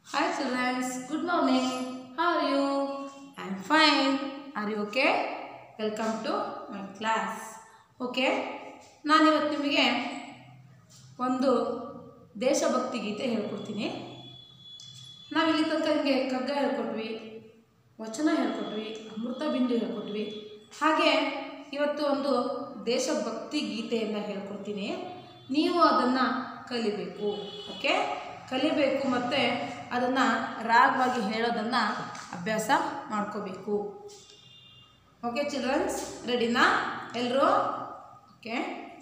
Hi children, good morning. How are you? I'm fine. Are you okay? Welcome to my class. Okay? ನಾನಿವತ್ತು ನಿಮಗೆ ಒಂದು ದೇಶಭಕ್ತಿ ಗೀತೆ ಹೇಳ್ಕೊಡ್ತೀನಿ ನಾವಿಲ್ಲಿ ತನಕ ನಿಮಗೆ ಕಗ್ಗ ಹೇಳ್ಕೊಟ್ವಿ ವಚನ ಹೇಳ್ಕೊಟ್ವಿ ಅಮೃತ ಬಿಂದು ಹೇಳ್ಕೊಟ್ವಿ ಹಾಗೆ ಇವತ್ತು ಒಂದು ದೇಶಭಕ್ತಿ ಗೀತೆಯನ್ನು ಹೇಳ್ಕೊಡ್ತೀನಿ ನೀವು ಅದನ್ನು ಕಲಿಬೇಕು ಓಕೆ ಕಲಿಬೇಕು ಮತ್ತು ಅದನ್ನು ರಾಗವಾಗಿ ಹೇಳೋದನ್ನು ಅಭ್ಯಾಸ ಮಾಡ್ಕೋಬೇಕು ಓಕೆ ಚಿಲ್ಡ್ರನ್ಸ್ ರೆಡಿನಾ ಎಲ್ಲರೂ ಓಕೆ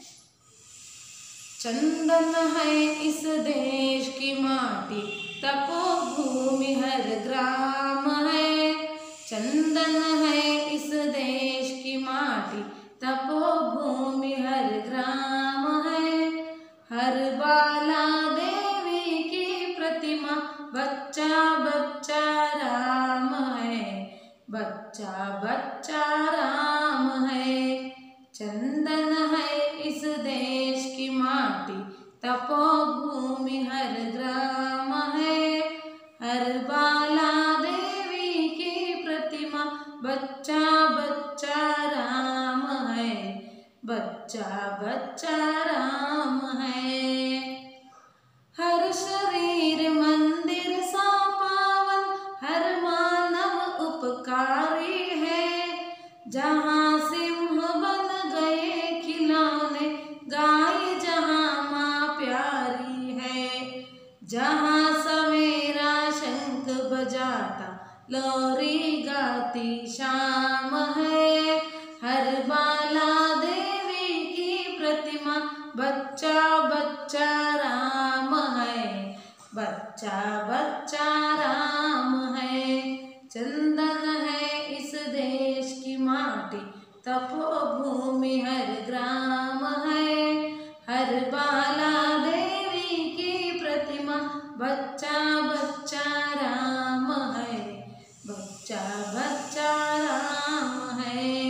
चंदन है इस देश की माटी तपोभूमि हर ग्राम है चंदन है इस देश की माटी तपोभूमि हर ग्राम है हर बाला देवी की प्रतिमा बच्चा बच्चा राम है बच्चा बच्चा राम है चंदन है इस देश की माटी तपोभूमि हर ग्राम है हर बाला देवी की प्रतिमा बच्चा बच्चा राम है बच्चा बच्चा राम है हर शरीर मंदिर सा पावन हर मानव उपकारी है जहाँ सिंह बन गए खिलौने गाय जहाँ माँ प्यारी है जहाँ सवेरा शंख बजाता लोरी गाती शाम है हर बाला देवी की प्रतिमा बच्चा बच्चा राम है बच्चा बच्चा राम है चंदन है इस देश की माटी तपोभूमि हर ग्राम है हर बाला देवी की प्रतिमा बच्चा बच्चा राम है बच्चा बच्चा राम है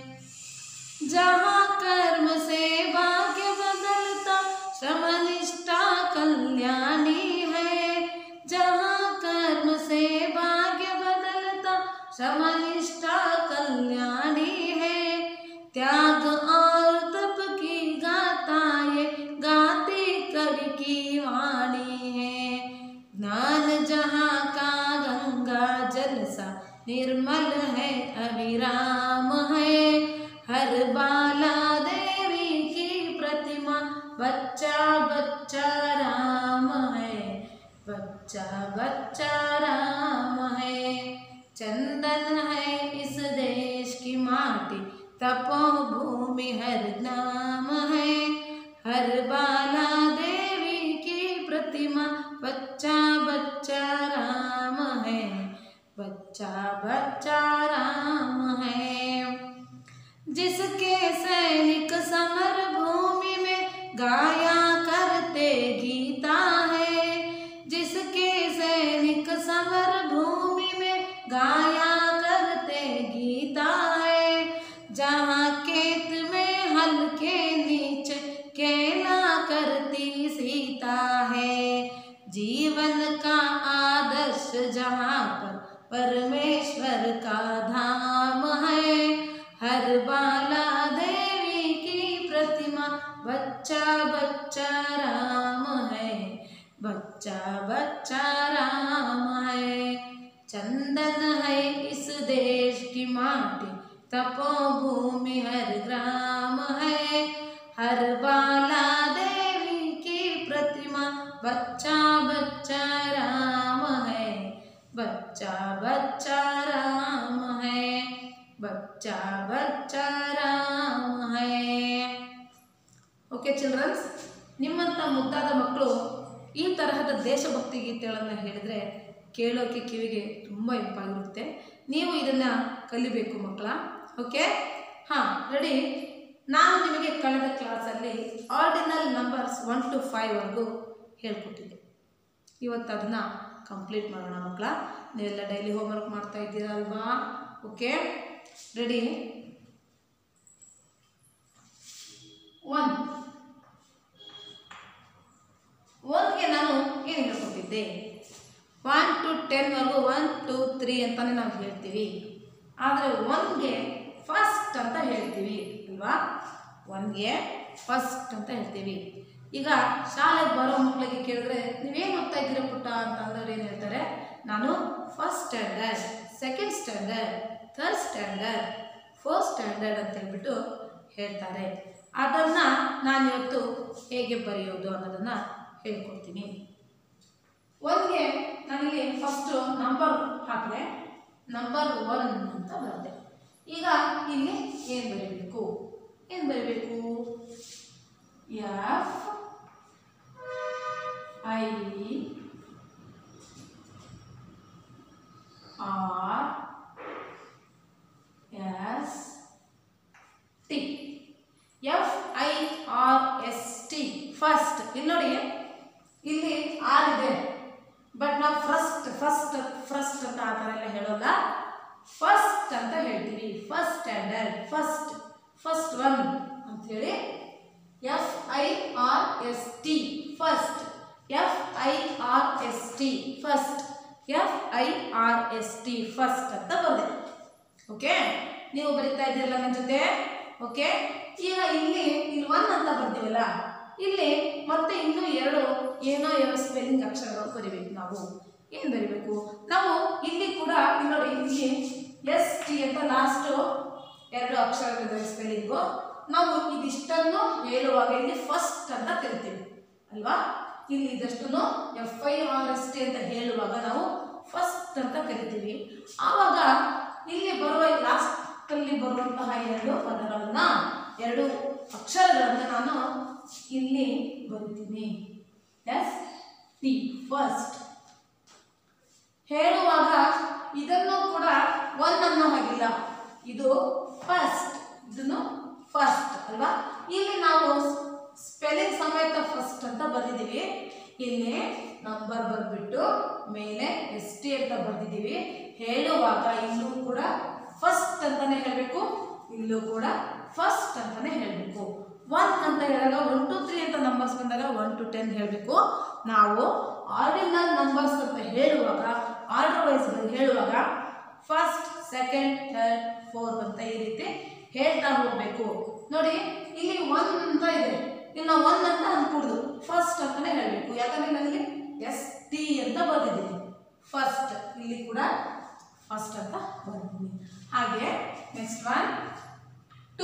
जहाँ कर्म से भाग्य बदलता श्रम निष्ठा कल्याणी है जहाँ कर्म से भाग्य बदलता श्रम निष्ठा कल्याणी है त्याग और तप की गाथा ये गाती कवि की वाणी है ज्ञान जहाँ का गंगा जल सा निर्मल है अविराम है हर बाला देवी की प्रतिमा बच्चा बच्चा राम है बच्चा बच्चा राम है चंदन है इस देश की माटी तपोभूमि हर नाम है हर बाला देवी की प्रतिमा बच्चा बच्चा राम है बच्चा बच्चा राम है जिसके सैनिक समर भूमि में गाया करते गीता है जिसके सैनिक समर भूमि में गाया करते गीता है जहाँ खेत में हल के नीचे केला करती सीता है जीवन का आदर्श जहाँ पर परमेश्वर का धाम है हर बाला देवी की प्रतिमा बच्चा बच्चा राम है बच्चा बच्चा राम है चंदन है इस देश की माटी तपोभूमि हर ग्राम है हर बाला देवी की प्रतिमा बच्चा बच्चा राम है बच्चा बच्चा राम है बच्चा बच्चा राम है ಓಕೆ ಚಿಲ್ಡ್ರನ್ಸ್ ನಿಮ್ಮಂಥ ಮುದ್ದಾದ ಮಕ್ಕಳು ಈ ತರಹದ ದೇಶಭಕ್ತಿ ಗೀತೆಗಳನ್ನು ಹೇಳಿದರೆ ಕೇಳೋಕ್ಕೆ ಕಿವಿಗೆ ತುಂಬ ಇಂಪಾಗಿರುತ್ತೆ ನೀವು ಇದನ್ನು ಕಲಿಬೇಕು ಮಕ್ಕಳ ಓಕೆ ಹಾಂ ರೆಡಿ ನಾನು ನಿಮಗೆ ಕಳೆದ ಕ್ಲಾಸಲ್ಲಿ ಆರ್ಡಿನಲ್ ನಂಬರ್ಸ್ ಒನ್ ಟು ಫೈವ್ವರೆಗೂ ಹೇಳ್ಕೊಟ್ಟಿದ್ದೆ ಇವತ್ತು ಅದನ್ನು ಕಂಪ್ಲೀಟ್ ಮಾಡೋಣ ಮಕ್ಕಳ ನೀವೆಲ್ಲ ಡೈಲಿ ಹೋಮ್ವರ್ಕ್ ಮಾಡ್ತಾ ಇದ್ದೀರಾ ಅಲ್ವಾ ಓಕೆ ರೆಡಿ ಒನ್ ಒಂದ್ಗೆ ನಾನು ಏನು ಹೇಳ್ಕೊಟ್ಟಿದ್ದೆ ಒನ್ ಟು ಟೆನ್ವರೆಗೂ ಒನ್ ಟು ತ್ರೀ ಅಂತಲೇ ನಾವು ಹೇಳ್ತೀವಿ ಆದರೆ ಒನ್ಗೆ ಫಸ್ಟ್ ಅಂತ ಹೇಳ್ತೀವಿ ಅಲ್ವಾ ಒನ್ಗೆ ಫಸ್ಟ್ ಅಂತ ಹೇಳ್ತೀವಿ ಈಗ ಶಾಲೆಗೆ ಬರೋ ಮಕ್ಕಳಿಗೆ ಕೇಳಿದ್ರೆ ನೀವೇನು ಓದ್ತಾ ಇದ್ದೀರಾ ಪುಟ್ಟ ಅಂತ ಅಂದವ್ರು ಏನು ಹೇಳ್ತಾರೆ ನಾನು first standard second standard third standard fourth standard ಅಂತ ಹೇಳ್ಬಿಟ್ಟು ಹೇಳ್ತಾರೆ ಅದನ್ನು ನಾನಿವತ್ತು ಹೇಗೆ ಬರೆಯೋದು ಅನ್ನೋದನ್ನು ಹೇಳ್ಕೊಡ್ತೀನಿ ಒನ್ಗೆ ನನಗೆ ಫಸ್ಟು ನಂಬರ್ ಹಾಕಿದೆ ನಂಬರ್ ಒನ್ ಅಂತ ಬರುತ್ತೆ ಈಗ ಇಲ್ಲಿ ಏನು ಬರೀಬೇಕು ಏನು ಬರೀಬೇಕು F I R S T F I R S T first ಇಲ್ಲಿ ನೋಡಿ ಇಲ್ಲಿ ಆರ್ ಇದೆ ಬಟ್ ನಾವು ಫಸ್ಟ್ ಫಸ್ಟ್ ಫಸ್ಟ್ ಅಂತ ಆ ಥರ ಎಲ್ಲ ಹೇಳೋಲ್ಲ ಫಸ್ಟ್ ಅಂತ ಹೇಳ್ತೀವಿ first standard first first one ಅಂಥೇಳಿ F I R S T first F I R S T first F I R S T first ಅಂತ ಬರುತ್ತೆ ಓಕೆ ನೀವು ಬರಿತಾ ಇದ್ದೀರಲ್ಲ ನನ್ನ ಜೊತೆ ಓಕೆ ಈಗ ಇಲ್ಲಿ ಇಲ್ಲಿ ಒನ್ ಅಂತ ಬರ್ತೀವಲ್ಲ ಇಲ್ಲಿ ಮತ್ತೆ ಇನ್ನೂ ಎರಡು ಏನೋ ಎರಡು ಸ್ಪೆಲ್ಲಿಂಗ್ ಅಕ್ಷರಗಳು ಬರಿಬೇಕು ನಾವು ಏನು ಬರಿಬೇಕು ನಾವು ಇಲ್ಲಿ ಕೂಡ ಇಲ್ಲಿ ನೋಡಿ ಇಲ್ಲಿ ಎಸ್ ಟಿ ಅಂತ ಲಾಸ್ಟು ಎರಡು ಅಕ್ಷರಗಳಿದೆ ಸ್ಪೆಲ್ಲಿಂಗು ನಾವು ಇದಿಷ್ಟನ್ನು ಹೇಳುವಾಗ ಇಲ್ಲಿ ಫಸ್ಟ್ ಅಂತ ಕರಿತೀವಿ ಅಲ್ವಾ ಇಲ್ಲಿ ಇದಷ್ಟನ್ನು F I R S T ಅಂತ ಹೇಳುವಾಗ ನಾವು ಫಸ್ಟ್ ಅಂತ ಕರಿತೀವಿ ಆವಾಗ ಇಲ್ಲಿ ಬರುವ ಲಾಸ್ಟಲ್ಲಿ ಬರುವಂತಹ ಎರಡು ಪದಗಳನ್ನ ಎರಡು ಅಕ್ಷರಗಳನ್ನು ನಾನು ಇಲ್ಲಿ ಬರಿತೀನಿ ಎಸ್ ಟಿ ಫಸ್ಟ್ ಹೇಳುವಾಗ ಇದನ್ನು ಕೂಡ ಒನ್ ಅನ್ನೋ ಹಾಗಿಲ್ಲ ಇದು ಫಸ್ಟ್ ಇದನ್ನು ಫಸ್ಟ್ ಅಲ್ವಾ ಇಲ್ಲಿ ನಾವು ಸ್ಪೆಲ್ಲಿಂಗ್ ಸಮೇತ ಫಸ್ಟ್ ಅಂತ ಬರೆದಿದ್ದೀವಿ ಇಲ್ಲಿ ನಂಬರ್ ಬರೆದ್ಬಿಟ್ಟು ಮೇಲೆ ಎಸ್ ಟಿ ಅಂತ ಬರೆದಿದ್ದೀವಿ ಹೇಳುವಾಗ ಇಲ್ಲೂ ಕೂಡ ಫಸ್ಟ್ ಅಂತಾನೆ ಹೇಳಬೇಕು ಇಲ್ಲೂ ಕೂಡ ಫಸ್ಟ್ ಅಂತಾನೆ ಹೇಳಬೇಕು ಒನ್ ಅಂತ ಹೇಳಿದಾಗ ಒನ್ ಟು ತ್ರೀ ಅಂತ ನಂಬರ್ಸ್ ಬಂದಾಗ ಒನ್ ಟು ಟೆನ್ ಹೇಳಬೇಕು ನಾವು ಆರ್ಡಿನಲ್ ನಂಬರ್ಸ್ ಅಂತ ಹೇಳುವಾಗ ಆರ್ಡರ್ ವೈಸ್ ಹೇಳುವಾಗ ಫಸ್ಟ್ ಸೆಕೆಂಡ್ ಥರ್ಡ್ ಫೋರ್ತ್ ಅಂತ ಈ ರೀತಿ ಹೇಳ್ತಾ ಹೋಗಬೇಕು ನೋಡಿ ಇಲ್ಲಿ ಒನ್ ಅಂತ ಇದೆ ಇಲ್ಲಿ ನಾವು ಒನ್ ಅಂತ ಅನ್ಕೂಡ್ದು ಫಸ್ಟ್ ಅಂತಾನೆ ಹೇಳಬೇಕು ಯಾಕಂದ್ರೆ ನನಗೆ ಎಸ್ ಟಿ ಅಂತ ಬರ್ದಿದ್ದೀನಿ ಫಸ್ಟ್ ಇಲ್ಲಿ ಕೂಡ ಫಸ್ಟ್ ಅಂತ ಬರ್ದಿದ್ದೀನಿ ಹಾಗೆ next one two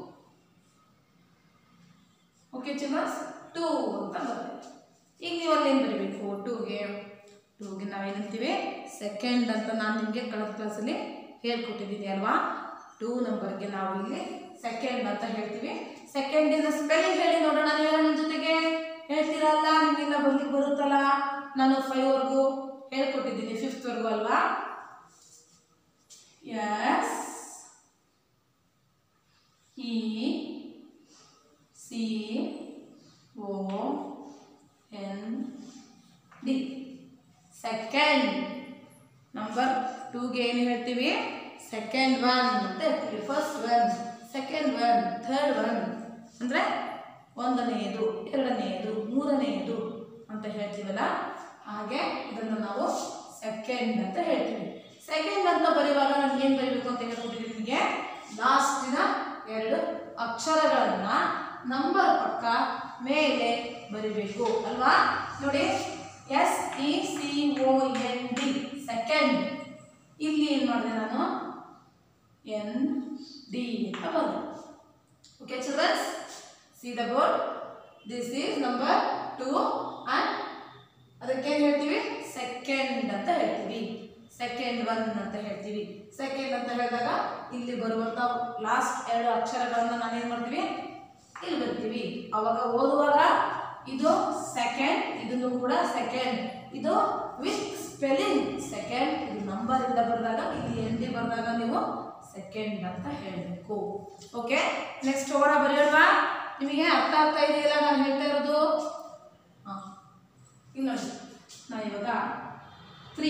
okay childrens two ಅಂತ ಬರುತ್ತೆ ಈಗ ನೀವು ಅಲ್ಲಿ ಏನು ಬರೀಬೇಕು ಟೂಗೆ ಟೂಗೆ ನಾವೇನಂತೀವಿ ಸೆಕೆಂಡ್ ಅಂತ ನಾನು ನಿಮಗೆ ಕಳೆದ ಕ್ಲಾಸಲ್ಲಿ ಹೇಳ್ಕೊಟ್ಟಿದ್ದೀನಿ ಅಲ್ವಾ ಟೂ ನಂಬರ್ಗೆ ನಾವು ಇಲ್ಲಿ ಸೆಕೆಂಡ್ ಅಂತ ಹೇಳ್ತೀವಿ ಸೆಕೆಂಡಿನ ಸ್ಪೆಲ್ಲಿಂಗ್ ಹೇಳಿ ನೋಡೋಣ ನೀವು ನನ್ನ ಜೊತೆಗೆ ಹೇಳ್ತೀರಲ್ಲ ನಿಮಗೆಲ್ಲ ಬರ್ಲಿಕ್ಕೆ ಬರುತ್ತಲ್ಲ ನಾನು ಫೈವ್ವರೆಗೂ ಹೇಳ್ಕೊಟ್ಟಿದ್ದೀನಿ ಫಿಫ್ತ್ವರೆಗೂ ಅಲ್ವಾ S E C O N D second number ಟೂಗೆ ಏನು ಹೇಳ್ತೀವಿ ಸೆಕೆಂಡ್ ಒನ್ ಅಂತ ಹೇಳ್ತೀವಿ first one second one third one ಅಂದರೆ ಒಂದನೆಯದು ಎರಡನೆಯದು ಮೂರನೆಯದು ಅಂತ ಹೇಳ್ತೀವಲ್ಲ ಹಾಗೆ ಇದನ್ನು ನಾವು ಸೆಕೆಂಡ್ ಅಂತ ಹೇಳ್ತೀವಿ ಸೆಕೆಂಡ್ ಅಂತ ಬರೆಯುವಾಗ ನಮ್ಗೆ ಏನು ಬರೀಬೇಕು ಅಂತ ಹೇಳ್ಕೊಟ್ಟಿದ್ದೀನಿ ನಿಮಗೆ ಲಾಸ್ಟಿನ ಎರಡು ಅಕ್ಷರಗಳನ್ನ ನಂಬರ್ ಪಕ್ಕ ಮೇಲೆ ಬರಿಬೇಕು ಅಲ್ವಾ ನೋಡಿ S E C O N D second ಇಲ್ಲಿ ಏನು ಮಾಡಿದೆ ನಾನು ಎನ್ ಡಿ ಅಂತ ಬರೆದೆ okay childrens see the board this is number two and ಅದಕ್ಕೆ ಏನು ಹೇಳ್ತೀವಿ ಸೆಕೆಂಡ್ ಅಂತ ಹೇಳ್ತೀವಿ ಸೆಕೆಂಡ್ ಒನ್ ಅಂತ ಹೇಳ್ತೀವಿ ಸೆಕೆಂಡ್ ಅಂತ ಹೇಳಿದಾಗ ಇಲ್ಲಿ ಬರುವಂಥ ಲಾಸ್ಟ್ ಎರಡು ಅಕ್ಷರಗಳನ್ನ ನಾನೇನು ಮಾಡ್ತೀವಿ ಇಲ್ಲಿ ಬರ್ತೀವಿ ಅವಾಗ ಓದುವಾಗ ಇದು ಸೆಕೆಂಡ್ ಇದನ್ನು ಕೂಡ ಸೆಕೆಂಡ್ ಇದು ವಿತ್ ಸ್ಪೆಲ್ಲಿಂಗ್ ಸೆಕೆಂಡ್ ಇದು ನಂಬರ್ ಇಂದ ಬರೆದಾಗ ಇಲ್ಲಿ ಎನ್ ಡಿ ಬರೆದಾಗ ನೀವು ಸೆಕೆಂಡ್ ಅಂತ ಹೇಳಬೇಕು ಓಕೆ ನೆಕ್ಸ್ಟ್ ಹೋಗೋಣ ಬರೆಯೋಣವಾ ನಿಮಗೆ ಅರ್ಥ ಆಗ್ತಾ ಇದೆಯಲ್ಲ ನಾನು ಹೇಳ್ತಾ ಇರೋದು ಹಾಂ ಇಲ್ಲಿ ನೋಡಿ ನಾನು ಇವಾಗ ತ್ರೀ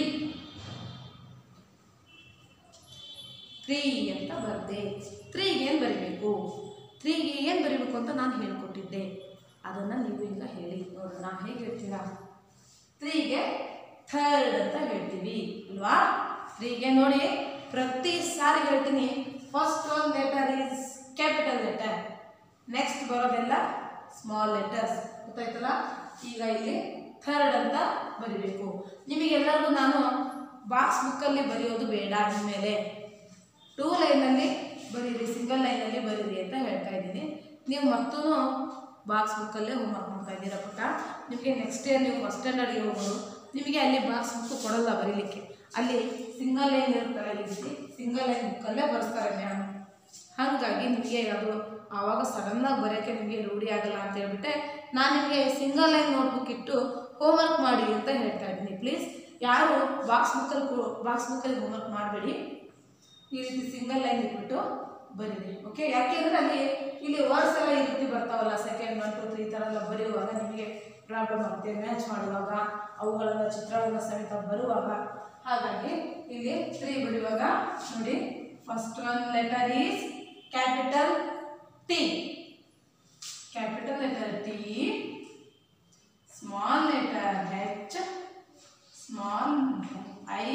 ತ್ರೀ ಅಂತ ಬರೆದೆ ತ್ರೀಗೆ ಏನು ಬರಿಬೇಕು ತ್ರೀಗೆ ಏನು ಬರಿಬೇಕು ಅಂತ ನಾನು ಹೇಳ್ಕೊಟ್ಟಿದ್ದೆ ಅದನ್ನು ನೀವು ಈಗ ಹೇಳಿ ನೋಡೋಣ ಹೇಗೆ ಹೇಳ್ತೀರಾ ತ್ರೀಗೆ ಥರ್ಡ್ ಅಂತ ಹೇಳ್ತೀವಿ ಅಲ್ವಾ ಹೀಗೆ ನೋಡಿ ಪ್ರತಿ ಸಾರಿ ಹೇಳ್ತೀನಿ first one letter is capital letter next ಬರೋದೆಲ್ಲ ಸ್ಮಾಲ್ ಲೆಟರ್ಸ್ ಗೊತ್ತಾಯ್ತಲ್ಲ ಈಗ ಇಲ್ಲಿ ಥರ್ಡ್ ಅಂತ ಬರಿಬೇಕು ನಿಮಗೆಲ್ಲರಿಗೂ ನಾನು ಬಾಕ್ಸ್ ಬುಕ್ಕಲ್ಲಿ ಬರೆಯೋದು ಬೇಡ ಇನ್ಮೇಲೆ ಟೂ ಲೈನಲ್ಲಿ ಬರೀರಿ ಸಿಂಗಲ್ ಲೈನಲ್ಲಿ ಬರೀರಿ ಅಂತ ಹೇಳ್ತಾ ಇದ್ದೀನಿ ನೀವು ಮತ್ತೂ ಬಾಕ್ಸ್ ಬುಕ್ಕಲ್ಲೇ ಹೋಮ್ವರ್ಕ್ ಮಾಡ್ತಾ ಇದ್ದೀರಾ ಪುಟ್ಟ ನಿಮಗೆ ನೆಕ್ಸ್ಟ್ ಇಯರ್ ನೀವು ಫಸ್ಟ್ ಸ್ಟ್ಯಾಂಡರ್ಡ್ಗೆ ಹೋಗೋದು ನಿಮಗೆ ಅಲ್ಲಿ ಬಾಕ್ಸ್ ಬುಕ್ ಕೊಡಲ್ಲ ಬರೀಲಿಕ್ಕೆ ಅಲ್ಲಿ ಸಿಂಗಲ್ ಲೈನ್ ಇರ್ತಾರೆ ಈ ರೀತಿ ಸಿಂಗಲ್ ಲೈನ್ ಬುಕ್ಕಲ್ಲೇ ಬರೆಸ್ತಾರೆ ಮ್ಯಾಮ್ ಹಾಗಾಗಿ ನಿಮಗೆ ಅದು ಆವಾಗ ಸಡನ್ನಾಗಿ ಬರೆಯೋಕ್ಕೆ ನಿಮಗೆ ರೂಢಿ ಆಗಲ್ಲ ಅಂತ ಹೇಳ್ಬಿಟ್ಟೆ ನಾನು ನಿಮಗೆ ಸಿಂಗಲ್ ಲೈನ್ ನೋಟ್ಬುಕ್ ಇಟ್ಟು ಹೋಮ್ವರ್ಕ್ ಮಾಡಿ ಅಂತ ಹೇಳ್ತಾ ಇದ್ದೀನಿ ಪ್ಲೀಸ್ ಯಾರು ಬಾಕ್ಸ್ ಬುಕ್ಕಲ್ಲಿ ಬಾಕ್ಸ್ ಬುಕ್ಕಲ್ಲಿ ಹೋಮ್ವರ್ಕ್ ಮಾಡಬೇಡಿ ಈ ರೀತಿ ಸಿಂಗಲ್ ಲೈನ್ ಇಟ್ಬಿಟ್ಟು ಬರೀರಿ ಓಕೆ ಯಾಕೆಂದ್ರೆ ಅಲ್ಲಿ ಇಲ್ಲಿ ವರ್ಡ್ಸ್ ಎಲ್ಲ ಈ ರೀತಿ ಬರ್ತಾವಲ್ಲ ಸೆಕೆಂಡ್ ಒನ್ ಟು ತ್ರೀ ಥರ ಎಲ್ಲ ಬರೆಯುವಾಗ ನಿಮಗೆ ಪ್ರಾಬ್ಲಮ್ ಆಗುತ್ತೆ ಮ್ಯಾಚ್ ಮಾಡುವಾಗ ಅವುಗಳನ್ನ ಚಿತ್ರಗಳನ್ನ ಸಮೇತ ಬರುವಾಗ ಹಾಗಾಗಿ ಇಲ್ಲಿ ತ್ರೀ ಬರೆಯುವಾಗ ನೋಡಿ first one letter is capital T capital letter T small letter H small I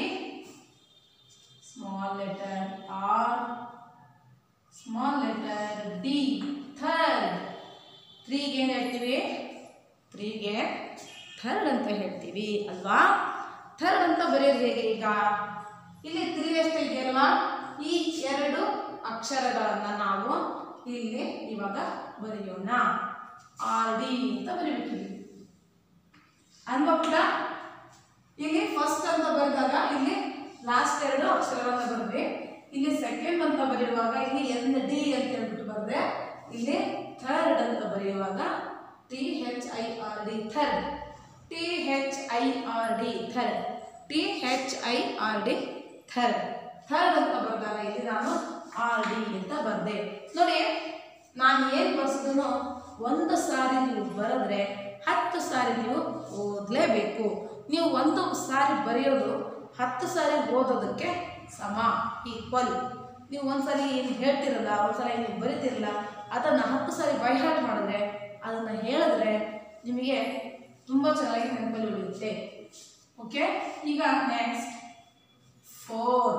small letter R, small letter D, third. ತ್ರೀಗೆ ಏನು ಹೇಳ್ತೀವಿ ತ್ರೀಗೆ ಥರ್ಡ್ ಅಂತ ಹೇಳ್ತೀವಿ ಅಲ್ವಾ ಥರ್ಡ್ ಅಂತ ಬರೆಯೋದು ಹೇಗೆ ಈಗ ಇಲ್ಲಿ ತ್ರೀ ಎಷ್ಟು ಇದೆಯಲ್ವಾ ಈ ಎರಡು ಅಕ್ಷರಗಳನ್ನು ನಾವು ಇಲ್ಲಿ ಇವಾಗ ಬರೆಯೋಣ ಆರ್ ಡಿ ಅಂತ ಬರೀಬೇಕು ಅಲ್ವಾ ಕೂಡ ಇಲ್ಲಿ ಫಸ್ಟ್ ಅಂತ ಬರೆದಾಗ ಇಲ್ಲಿ ಲಾಸ್ಟ್ ಎರಡು ಅಕ್ಷರಗಳನ್ನ ಬರೆದ್ವಿ ಇಲ್ಲಿ ಸೆಕೆಂಡ್ ಅಂತ ಬರೆಯುವಾಗ ಇಲ್ಲಿ ಎನ್ ಡಿ ಅಂತ ಹೇಳ್ಬಿಟ್ಟು ಬರೆದೆ ಇಲ್ಲಿ ಥರ್ಡ್ ಅಂತ ಬರೆಯುವಾಗ T H I R D third T H I R D third T H I R D third third ಅಂತ ಬರೆದಾಗ ಇಲ್ಲಿ ನಾನು ಆರ್ ಡಿ ಅಂತ ಬರೆದೆ ನೋಡಿ ನಾನು ಏನು ಬರ್ಸಿದ್ರು ಒಂದು ಸಾರಿ ನೀವು ಬರೆದ್ರೆ ಹತ್ತು ಸಾರಿ ನೀವು ಓದಲೇಬೇಕು ನೀವು ಒಂದು ಸಾರಿ ಬರೆಯೋದು ಹತ್ತು ಸಾರಿ ಓದೋದಕ್ಕೆ ಸಮ ಈಕ್ವಲ್ ನೀವು ಒಂದ್ಸಲಿ ಏನು ಹೇಳ್ತಿರಲ್ಲ ಒಂದ್ಸಲ ಏನು ಬರಿತಿರಲ್ಲ ಅದನ್ನು ಹತ್ತು ಸಾರಿ ಬೈಹಾಟ್ ಮಾಡಿದ್ರೆ ಅದನ್ನು ಹೇಳಿದ್ರೆ ನಿಮಗೆ ತುಂಬ ಚೆನ್ನಾಗಿ ನೆನಪಲ್ಲಿ ಉಳಿಯುತ್ತೆ ಓಕೆ ಈಗ ನೆಕ್ಸ್ಟ್ ಫೋರ್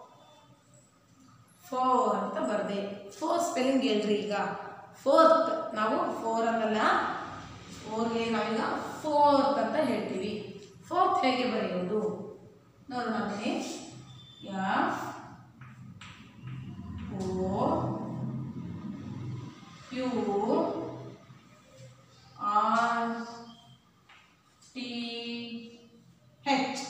ಫೋರ್ ಅಂತ ಬರದೆ ಫೋರ್ ಸ್ಪೆಲ್ಲಿಂಗ್ ಹೇಳ್ರಿ ಈಗ ಫೋರ್ತ್ ನಾವು ಫೋರ್ ಅನ್ನಲ್ಲ ಫೋರ್ಗೆ ನಾವೀಗ ಫೋರ್ತ್ ಅಂತ ಹೇಳ್ತೀವಿ ಫೋರ್ತ್ ಹೇಗೆ ಬರೆಯೋದು ನೋಡೋಣ ಬನ್ನಿ F O U R T H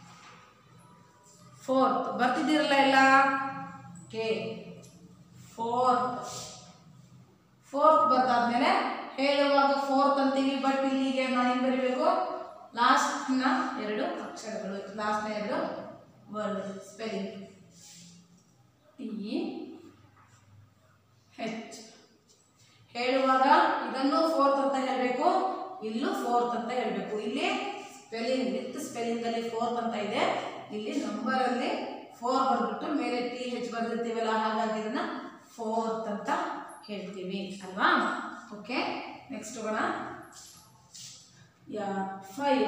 fourth ಬರ್ತಿದ್ದೀರಲ್ಲ ಎಲ್ಲ ಕೆ ಫೋರ್ತ್ ಫೋರ್ತ್ ಬರ್ದಾದ್ಮೇಲೆ ಹೇಳುವಾಗ ಫೋರ್ತ್ ಅಂತೀವಿ ಬಟ್ ಇಲ್ಲಿಗೆ ನಾನೇನು ಬರೀಬೇಕು ಲಾಸ್ಟ್ನ ಎರಡು ಅಕ್ಷರಗಳು ಲಾಸ್ಟ್ನ ಎರಡು ವರ್ಡ್ ಸ್ಪೆಲ್ಲಿಂಗ್ ಟಿ ಹೆಚ್ ಹೇಳುವಾಗ ಇದನ್ನು ಫೋರ್ತ್ ಅಂತ ಹೇಳಬೇಕು ಇಲ್ಲೂ ಫೋರ್ತ್ ಅಂತ ಹೇಳಬೇಕು ಇಲ್ಲಿ ಸ್ಪೆಲ್ಲಿಂಗ್ ವಿತ್ ಸ್ಪೆಲ್ಲಿಂಗ್ ಅಲ್ಲಿ ಫೋರ್ತ್ ಅಂತ ಇದೆ ಇಲ್ಲಿ ನಂಬರ್ ಅಲ್ಲಿ ಫೋರ್ ಬರ್ಬಿಟ್ಟು ಮೇಲೆ ಟಿ ಹೆಚ್ ಬರ್ದಿರ್ತೀವಲ್ಲ ಹಾಗಾಗಿ ಇದನ್ನ ಫೋರ್ತ್ ಅಂತ ಹೇಳ್ತೀವಿ ಅಲ್ವಾ ಓಕೆ ನೆಕ್ಸ್ಟ್ ಹೋಗೋಣ ಯಾ ಫೈವ್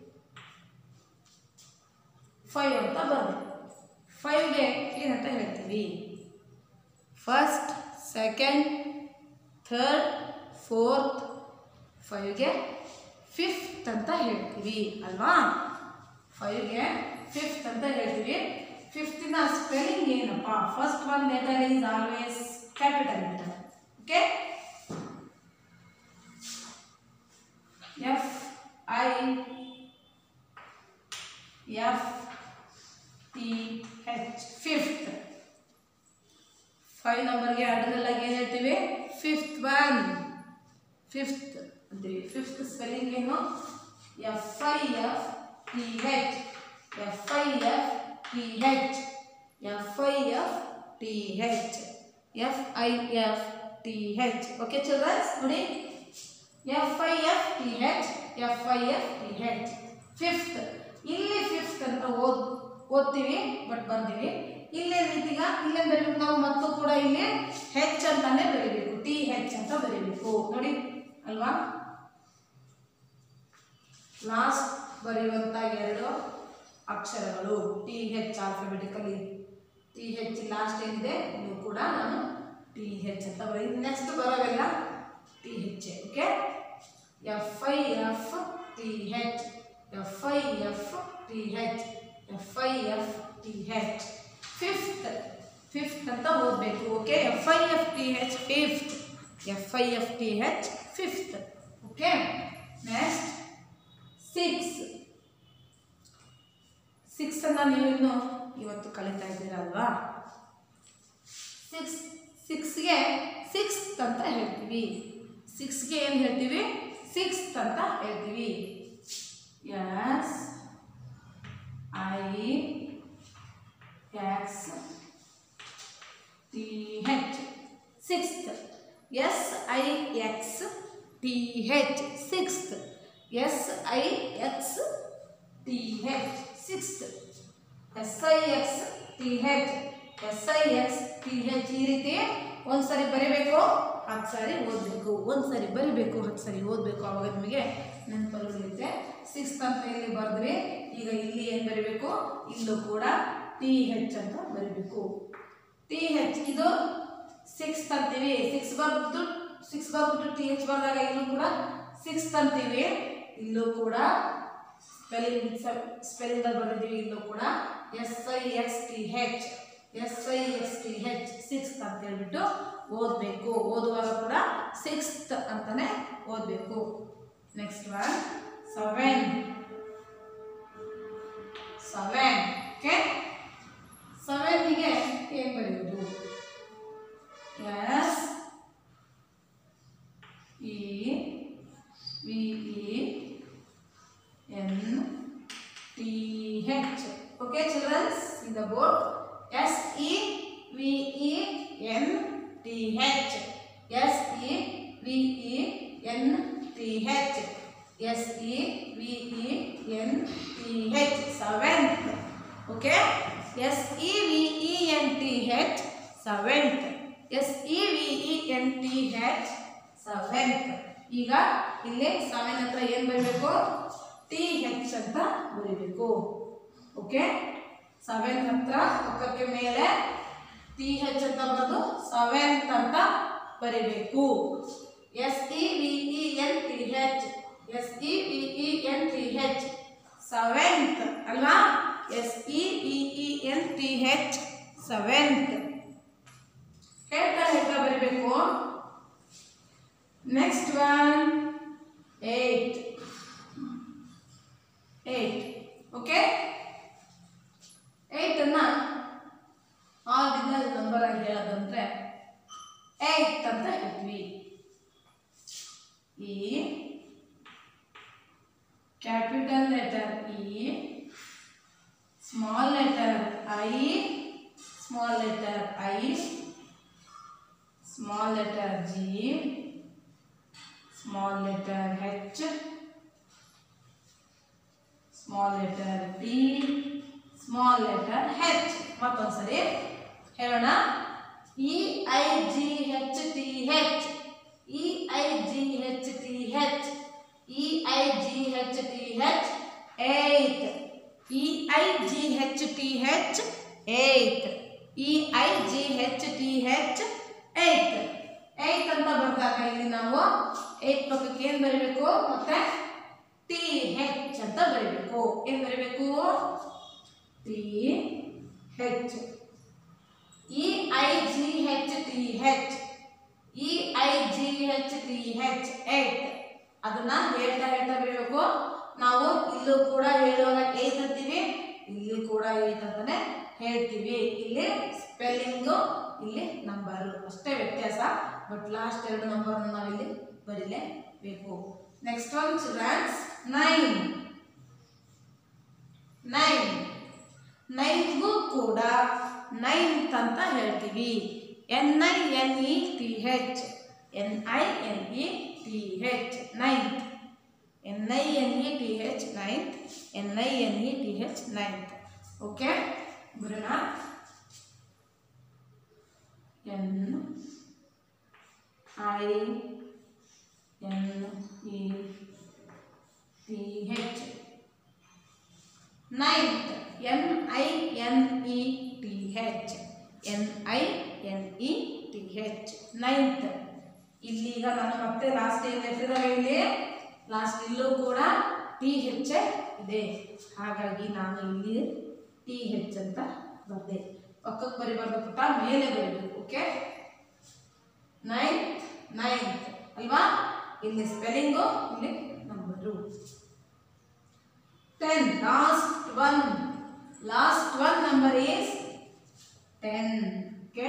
ಫೈವ್ ಅಂತ ಬರುತ್ತೆ ಫೈವ್ಗೆ ಏನಂತ ಹೇಳ್ತೀವಿ ಫಸ್ಟ್ ಸೆಕೆಂಡ್ ಥರ್ಡ್ ಫೋರ್ತ್ ಫೈವ್ಗೆ ಫಿಫ್ತ್ ಅಂತ ಹೇಳ್ತೀವಿ ಅಲ್ವಾ ಫೈವ್ಗೆ ಫಿಫ್ತ್ ಅಂತ ಹೇಳ್ತೀವಿ ಫಿಫ್ತಿನ ಸ್ಪೆಲ್ಲಿಂಗ್ ಏನಪ್ಪ first one letter is always capital letter okay F I F T H fifth five ನಂಬರ್ಗೆ ಅಡ್ಡಲಾಗಿ ಏನು ಹೇಳ್ತೀವಿ ಫಿಫ್ತ್ ಒನ್ ಫಿಫ್ತ್ ಅಂತೀವಿ ಫಿಫ್ತ್ ಸ್ಪೆಲ್ಲಿಂಗ್ ಏನು F I F T H F I F T H F I F T H F I F T H okay childrens ನೋಡಿ F I F T H F I F T H fifth ಇಲ್ಲಿ fifth ಅಂತ ಓದ್ ಓದ್ತೀವಿ but ಬರ್ತೀವಿ ಇಲ್ಲೇ ರೀತಿಗ ಇಲ್ಲೇ ಬರೀಬೇಕು ನಾವು ಮತ್ತು ಕೂಡ ಇಲ್ಲಿ ಹೆಚ್ ಅಂತಾನೆ ಬರೀಬೇಕು ಟಿ ಹೆಚ್ ಅಂತ ಬರೀಬೇಕು ನೋಡಿ ಅಲ್ವಾ ಲಾಸ್ಟ್ ಬರೆಯುವಂಥ ಎರಡು ಅಕ್ಷರಗಳು T H alphabetically T H last ಏನಿದೆ ಇದು ಕೂಡ ನಾನು ಟಿ ಹೆಚ್ ಅಂತ ಬರೀ ನೆಕ್ಸ್ಟ್ ಬರೋವೆಲ್ಲ T H okay F I F T H F I F T H F I F T H fifth fifth ಅಂತ ಓದಬೇಕು okay F I F T H fifth F I F T H fifth okay next six six ಅನ್ನ ನೀವು ಇನ್ನು ಇವತ್ತು ಕಲಿತಾ ಇದ್ದೀರಲ್ವಾ six ಸಿಕ್ಸ್ಗೆ sixth ಅಂತ ಹೇಳ್ತೀವಿ ಸಿಕ್ಸ್ಗೆ ಏನು ಹೇಳ್ತೀವಿ ಸಿಕ್ಸ್ತ್ ಅಂತ ಹೇಳ್ತೀವಿ S I X T H sixth S I X T H sixth S I X T H sixth S I X T H S I X T H ಈ ರೀತಿ ಒಂದು ಸರಿ ಬರಿಬೇಕು ಹತ್ತು ಸಾರಿ ಓದಬೇಕು ಒಂದು ಸರಿ ಬರಿಬೇಕು ಹತ್ತು ಸರಿ ಓದಬೇಕು ಆವಾಗ ನಿಮಗೆ ನೆನಪಲ್ಲಿ ಉಳಿಯುತ್ತೆ ಸಿಕ್ಸ್ತ್ ಅಂತ ಇಲ್ಲಿ ಬರೆದ್ವಿ ಈಗ ಇಲ್ಲಿ ಏನು ಬರಿಬೇಕು ಇಲ್ಲೂ ಕೂಡ ಟಿ ಹೆಚ್ ಅಂತ ಬರಿಬೇಕು ಟಿ ಹೆಚ್ ಇದು ಸಿಕ್ಸ್ ಅಂತೀವಿ ಸಿಕ್ಸ್ ಬರ್ಬಿಟ್ಟು ಸಿಕ್ಸ್ ಬರ್ಬಿಟ್ಟು ಟಿ ಹೆಚ್ ಬಂದಾಗ ಇಲ್ಲೂ ಕೂಡ ಸಿಕ್ಸ್ ಅಂತೀವಿ ಇಲ್ಲೂ ಕೂಡ ಸ್ಪೆಲ್ಲಿಂಗ್ ಸ್ಪೆಲ್ಲಿಂಗ್ ಬರೆದಿದ್ದೀವಿ ಇಲ್ಲೂ ಕೂಡ S I X T H S I X T H sixth ಅಂತ ಹೇಳ್ಬಿಟ್ಟು ಓದಬೇಕು ಓದುವಾಗ ಕೂಡ ಸಿಕ್ಸ್ತ್ ಅಂತಾನೆ ಓದಬೇಕು next one seven seven okay ಸೆವೆನ್ನಿಗೆ ಏನು ಬರೆಯೋದು S E V E N T H okay childrens in the board S E V E N T H S E V E N T H S E V E N T H seventh okay S E V E N T H seventh S E V E N T H seventh ಈಗ ಇಲ್ಲಿ seven ಹತ್ರ ಏನು ಬರಬೇಕು T H ಅಂತ ಬರೀಬೇಕು okay seven ಹತ್ರ ಪಕ್ಕಕ್ಕೆ ಮೇಲೆ ಟಿ ಹೆಚ್ ಅಂತ ಬರೆದು ಸೆವೆಂತ್ ಅಂತ ಬರೀಬೇಕು S E V E N T H S E V E N T H seventh ಅಲ್ವಾ S E V E N T H seventh ಹೇಳ್ತಾ ಹೇಳ್ತಾ ಬರೀಬೇಕು next one eight eight okay ಏಯ್ಟನ್ನು ordinal number ಆಗಿ ಹೇಳೋದಂದ್ರೆ eight ಅಂತ ಹೇಳ್ತೀವಿ ಈ capital letter E small letter I small letter I small letter G small letter H small letter T small letter H ಮತ್ತೊಂದ್ಸರಿ ಹೇಳೋಣ E I G H T H E I G H T H E I G H T H eight E I G H T H eight E I G H T H eight eight ಅಂತ ಬಂದಾಗ ಇಲ್ಲಿ ನಾವು eight ಪಕ್ಕಕ್ಕೆ ಏನು ಬರೀಬೇಕು ಮತ್ತೆ T H ಅಂತ ಬರೀಬೇಕು ಏನು ಬರೀಬೇಕು T H E I G H T H E I G H T H eight ಅದನ್ನ ಹೇಳ್ತಾ ಹೇಳ್ತಾ ಬರೀಬೇಕು ನಾವು ಇಲ್ಲೂ ಕೂಡ ಹೇಳುವಾಗ ಏಟ್ ಅಂತೀವಿ ಇಲ್ಲಿ ಕೂಡ ಏಟ್ ಅಂತಾನೆ ಹೇಳ್ತೀವಿ ಇಲ್ಲಿ ಸ್ಪೆಲ್ಲಿಂಗು ಇಲ್ಲಿ ನಂಬರು ಅಷ್ಟೇ ವ್ಯತ್ಯಾಸ ಬಟ್ ಲಾಸ್ಟ್ ಎರಡು ನಂಬರ್ನ ನಾವಿಲ್ಲಿ ಬರೀಲೇಬೇಕು next one childrens nine nine ನೈನ್ಗೂ ಕೂಡ ನೈನ್ತ್ ಅಂತ ಹೇಳ್ತೀವಿ N I N E T H N I N E T H ninth N I N E T H ninth N I N E T H ninth okay ಬರೋಣ N I N E T H ninth N I N E T H N I N E T H ninth ಇಲ್ಲೀಗ ನಾನು ಮತ್ತೆ last ಏನು ಹೆಸರಿದಾವೆ ಇಲ್ಲಿ last ಇಲ್ಲೂ ಕೂಡ T H ಇದೆ ಹಾಗಾಗಿ ನಾನು ಇಲ್ಲಿ ಟಿ ಹೆಚ್ ಅಂತ ಬರ್ದೆ ಪಕ್ಕಕ್ಕೆ ಬರಿಬಾರ್ದು ಪುಟ್ಟ ಮೇಲೆ ಬರಿಬೇಕು ಓಕೆ ನೈನ್ತ್ ನೈನ್ತ್ ಅಲ್ವಾ ಇಲ್ಲಿ ಸ್ಪೆಲ್ಲಿಂಗು ಇಲ್ಲಿ number ten last one last one number is ten okay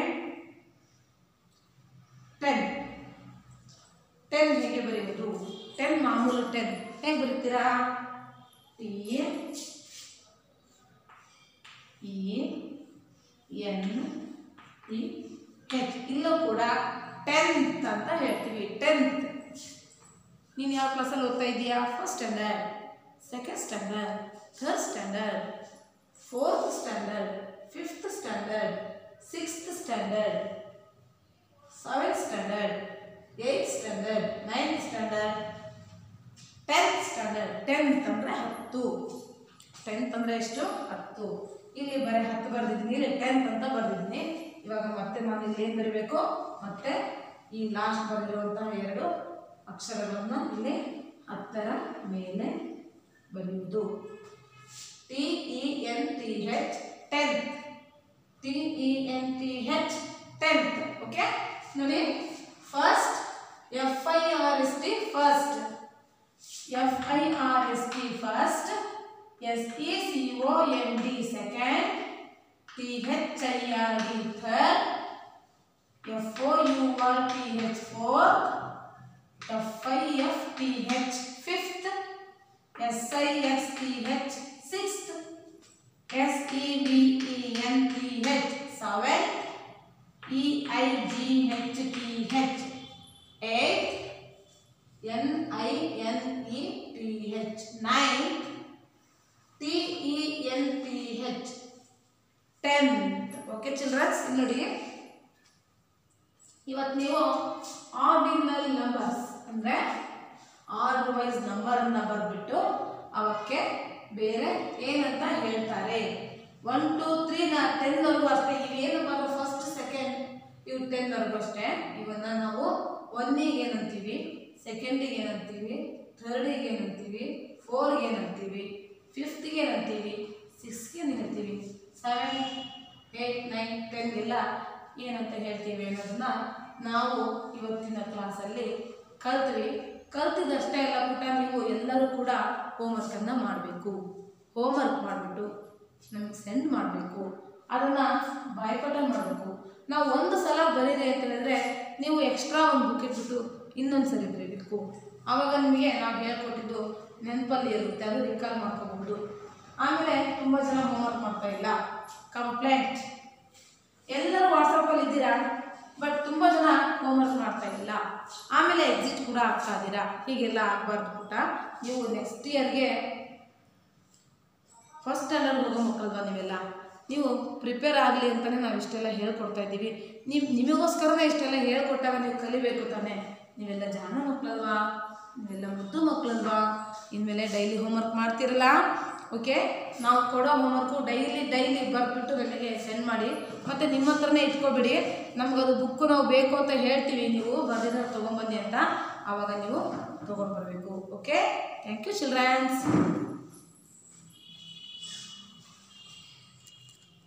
ten ten ಹೇಗೆ ಬರೆಯುವುದು ಟೆನ್ ಮಾಮೂಲು ಟೆನ್ ಹೇಗೆ ಬರೀತೀರಾ T E N E H ಇಲ್ಲೂ ಕೂಡ ಟೆಂತ್ ಅಂತ ಹೇಳ್ತೀವಿ ಟೆಂತ್ ನೀನು ಯಾವ ಕ್ಲಾಸಲ್ಲಿ ಓದ್ತಾ ಇದೀಯಾ first standard second standard third standard fourth standard fifth standard sixth standard seventh standard eighth standard ninth standard tenth standard tenth ಅಂದರೆ ಹತ್ತು ಟೆಂತ್ ಅಂದರೆ ಎಷ್ಟು ಹತ್ತು ಇಲ್ಲಿ ಬರೀ ಹತ್ತು ಬರೆದಿದ್ದೀನಿ ಇಲ್ಲಿ ಟೆಂತ್ ಅಂತ ಬರೆದಿದ್ದೀನಿ ಇವಾಗ ಮತ್ತೆ ನಾನು ಇಲ್ಲಿ ಏನು ಬರೀಬೇಕು ಮತ್ತೆ ಈ ಲಾಸ್ಟ್ ಬರೆದಿರುವಂತಹ ಎರಡು ಅಕ್ಷರಗಳನ್ನು ಇಲ್ಲಿ ಹತ್ತರ ಮೇಲೆ ಬರೆಯುವುದು T E N T H tenth T E N T H tenth okay ನೋಡಿ first F I R S T first F I R S T first S E C O N D second T H I R D third F O U R T H fourth F I F T H fifth S I S T H sixth S E V E N T H seven E I G H T H eight N I N E T H nine T E N T H tenth okay childrens ನೋಡಿ ಇವತ್ತು ನೀವು ordinal numbers ಅಂದರೆ order wise ನಂಬರನ್ನು ಬರೆದ್ಬಿಟ್ಟು ಅವಕ್ಕೆ ಬೇರೆ ಏನಂತ ಹೇಳ್ತಾರೆ ಒನ್ ಟು ತ್ರೀ ನಾ ಟೆನ್ವರೆಗೂ ಅಷ್ಟೇ ಇವೇನು ಬರೋ ಫಸ್ಟ್ ಸೆಕೆಂಡ್ ಇವು ಟೆನ್ವರೆಗೂ ಅಷ್ಟೇ ಇವನ್ನ ನಾವು ಒನ್ನಿಗೆ ಏನಂತೀವಿ ಸೆಕೆಂಡಿಗೆ ಏನಂತೀವಿ ಥರ್ಡಿಗೆ ಏನಂತೀವಿ ಫೋರ್ಗೆ ಏನಂತೀವಿ ಫಿಫ್ತ್ಗೆ ಏನಂತೀವಿ ಸಿಕ್ಸ್ಗೆ ಏನಂತೀವಿ ಸೆವೆನ್ ಏಯ್ಟ್ ನೈನ್ ಟೆನ್ ಎಲ್ಲ ಏನಂತ ಹೇಳ್ತೀವಿ ಅನ್ನೋದನ್ನ ನಾವು ಇವತ್ತಿನ ಕ್ಲಾಸಲ್ಲಿ ಕಲ್ತ್ವಿ ಕಲ್ತಿದ್ದಷ್ಟೇ ಅಲ್ಲ ಪುಟ್ಟ ನೀವು ಎಲ್ಲರೂ ಕೂಡ ಹೋಮ್ವರ್ಕನ್ನು ಮಾಡಬೇಕು ಹೋಮ್ವರ್ಕ್ ಮಾಡಿಬಿಟ್ಟು ನಮಗೆ ಸೆಂಡ್ ಮಾಡಬೇಕು ಅದನ್ನು ಬಾಯ್ಪಾಠ ಮಾಡಬೇಕು ನಾವು ಒಂದು ಸಲ ಬರೀರಿ ಅಂತ ಹೇಳಿದ್ರೆ ನೀವು ಎಕ್ಸ್ಟ್ರಾ ಒಂದು ಬುಕ್ ಇಟ್ಬಿಟ್ಟು ಇನ್ನೊಂದು ಸರಿ ಬರೀಬೇಕು ಆವಾಗ ನಿಮಗೆ ನಾವು ಹೇಳ್ಕೊಟ್ಟಿದ್ದು ನೆನಪಲ್ಲಿ ಇರುತ್ತೆ ಅದು ರಿಕಾಲ್ ಮಾಡ್ಕೋಬಹುದು ಆಮೇಲೆ ತುಂಬ ಜನ ಹೋಮ್ವರ್ಕ್ ಮಾಡ್ತಾ ಇಲ್ಲ ಕಂಪ್ಲೇಂಟ್ ಎಲ್ಲರೂ ವಾಟ್ಸಪ್ಪಲ್ಲಿ ಇದ್ದೀರಾ ಬಟ್ ತುಂಬ ಜನ ಹೋಮ್ವರ್ಕ್ ಮಾಡ್ತಾ ಇಲ್ಲ ಆಮೇಲೆ ಎಕ್ಸಿಟ್ ಕೂಡ ಆಗ್ತಾ ಇದ್ದೀರಾ ಹೀಗೆಲ್ಲ ಆಗಬಾರ್ದು ಪುಟ್ಟ ನೀವು ನೆಕ್ಸ್ಟ್ ಇಯರ್ಗೆ ಫಸ್ಟ್ ಸ್ಟ್ಯಾಂಡರ್ಡ್ ಹೋಗೋ ಮಕ್ಕಳಲ್ವಾ ನೀವೆಲ್ಲ ನೀವು ಪ್ರಿಪೇರ್ ಆಗಲಿ ಅಂತಲೇ ನಾವು ಇಷ್ಟೆಲ್ಲ ಹೇಳ್ಕೊಡ್ತಾ ಇದ್ದೀವಿ ನೀವು ನಿಮಗೋಸ್ಕರನೇ ಇಷ್ಟೆಲ್ಲ ಹೇಳ್ಕೊಟ್ಟಾಗ ನೀವು ಕಲಿಬೇಕು ತಾನೇ ನೀವೆಲ್ಲ ಜಾಣ ಮಕ್ಕಳಲ್ವಾ ನೀವೆಲ್ಲ ಮುದ್ದು ಮಕ್ಕಳಲ್ವಾ ಇನ್ಮೇಲೆ ಡೈಲಿ ಹೋಮ್ವರ್ಕ್ ಮಾಡ್ತಿರಲ್ಲ ಓಕೆ ನಾವು ಕೊಡೋ ಹೋಮ್ವರ್ಕು ಡೈಲಿ ಡೈಲಿ ಬರೆದ್ಬಿಟ್ಟು ನನಗೆ ಸೆಂಡ್ ಮಾಡಿ ಮತ್ತು ನಿಮ್ಮ ಹತ್ರನೇ ಇಟ್ಕೊಬಿಡಿ ನಮಗದು ಬುಕ್ಕು ನಾವು ಬೇಕು ಅಂತ ಹೇಳ್ತೀವಿ ನೀವು ಬರೆದಿರೋ ತೊಗೊಂಬನ್ನಿ ಅಂತ ಆವಾಗ ನೀವು ತೊಗೊಂಡು ಬರಬೇಕು ಓಕೆ ಥ್ಯಾಂಕ್ ಯು ಚಿಲ್ಡ್ರನ್ಸ್